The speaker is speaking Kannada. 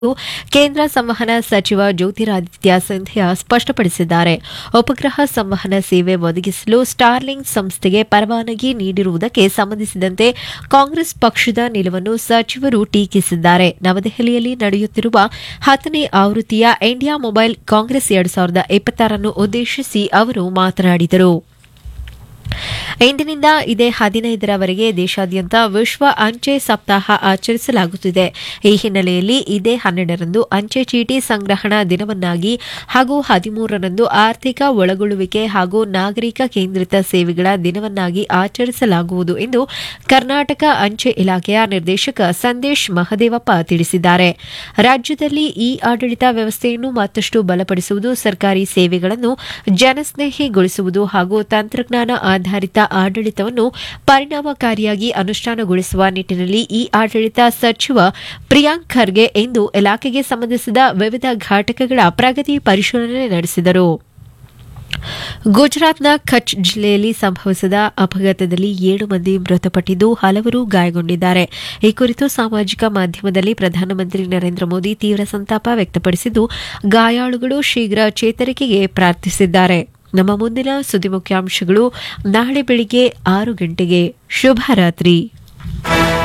ಕೇಂದ್ರ ಸಂವಹನ ಸಚಿವ ಜ್ಯೋತಿರಾದಿತ್ಯ ಸಿಂಧಿಯಾ ಸ್ಪಷ್ಟಪಡಿಸಿದ್ದಾರೆ ಉಪಗ್ರಹ ಸಂವಹನ ಸೇವೆ ಒದಗಿಸಲು ಸ್ಟಾರ್ಲಿಂಕ್ ಸಂಸ್ಥೆಗೆ ಪರವಾನಗಿ ನೀಡಿರುವುದಕ್ಕೆ ಸಂಬಂಧಿಸಿದಂತೆ ಕಾಂಗ್ರೆಸ್ ಪಕ್ಷದ ನಿಲುವನ್ನು ಸಚಿವರು ಟೀಕಿಸಿದ್ದಾರೆ ನವದೆಹಲಿಯಲ್ಲಿ ನಡೆಯುತ್ತಿರುವ ಹತ್ತನೇ ಆವೃತ್ತಿಯ ಇಂಡಿಯಾ ಮೊಬೈಲ್ ಕಾಂಗ್ರೆಸ್ ಎರಡು ಸಾವಿರದ ಇಪ್ಪತ್ತಾರನ್ನು ಉದ್ದೇಶಿಸಿ ಅವರು ಮಾತನಾಡಿದರು ಇಂದಿನಿಂದ ಇದೇ ಹದಿನೈದರವರೆಗೆ ದೇಶಾದ್ಯಂತ ವಿಶ್ವ ಅಂಚೆ ಸಪ್ತಾಹ ಆಚರಿಸಲಾಗುತ್ತಿದೆ ಈ ಹಿನ್ನೆಲೆಯಲ್ಲಿ ಇದೇ ಹನ್ನೆರಡರಂದು ಅಂಚೆ ಚೀಟಿ ಸಂಗ್ರಹಣಾ ದಿನವನ್ನಾಗಿ ಹಾಗೂ ಹದಿಮೂರರಂದು ಆರ್ಥಿಕ ಒಳಗೊಳ್ಳುವಿಕೆ ಹಾಗೂ ನಾಗರಿಕ ಕೇಂದ್ರಿತ ಸೇವೆಗಳ ದಿನವನ್ನಾಗಿ ಆಚರಿಸಲಾಗುವುದು ಎಂದು ಕರ್ನಾಟಕ ಅಂಚೆ ಇಲಾಖೆಯ ನಿರ್ದೇಶಕ ಸಂದೇಶ್ ಮಹದೇವಪ್ಪ ತಿಳಿಸಿದ್ದಾರೆ ರಾಜ್ಯದಲ್ಲಿ ಇ ಆಡಳಿತ ವ್ಯವಸ್ಥೆಯನ್ನು ಮತ್ತಷ್ಟು ಬಲಪಡಿಸುವುದು ಸರ್ಕಾರಿ ಸೇವೆಗಳನ್ನು ಜನಸ್ನೇಹಿಗೊಳಿಸುವುದು ಹಾಗೂ ತಂತ್ರಜ್ಞಾನ ಆಧಾರಿತ ಆಡಳಿತವನ್ನು ಪರಿಣಾಮಕಾರಿಯಾಗಿ ಅನುಷ್ಠಾನಗೊಳಿಸುವ ನಿಟ್ಟಿನಲ್ಲಿ ಈ ಆಡಳಿತ ಸಚಿವ ಪ್ರಿಯಾಂಕ್ ಖರ್ಗೆ ಇಂದು ಇಲಾಖೆಗೆ ಸಂಬಂಧಿಸಿದ ವಿವಿಧ ಘಟಕಗಳ ಪ್ರಗತಿ ಪರಿಶೀಲನೆ ನಡೆಸಿದರು ಗುಜರಾತ್ನ ಕಚ್ ಜಿಲ್ಲೆಯಲ್ಲಿ ಸಂಭವಿಸಿದ ಅಪಘಾತದಲ್ಲಿ ಏಳು ಮಂದಿ ಮೃತಪಟ್ಟಿದ್ದು ಹಲವರು ಗಾಯಗೊಂಡಿದ್ದಾರೆ ಈ ಕುರಿತು ಸಾಮಾಜಿಕ ಮಾಧ್ಯಮದಲ್ಲಿ ಪ್ರಧಾನಮಂತ್ರಿ ನರೇಂದ್ರ ಮೋದಿ ತೀವ್ರ ಸಂತಾಪ ವ್ಯಕ್ತಪಡಿಸಿದ್ದು ಗಾಯಾಳುಗಳು ಶೀಘ್ರ ಚೇತರಿಕೆಗೆ ಪ್ರಾರ್ಥಿಸಿದ್ದಾರೆ ನಮ್ಮ ಮುಂದಿನ ಸುದ್ದಿ ಮುಖ್ಯಾಂಶಗಳು ನಾಳೆ ಬೆಳಿಗ್ಗೆ ಆರು ಗಂಟೆಗೆ ಶುಭರಾತ್ರಿ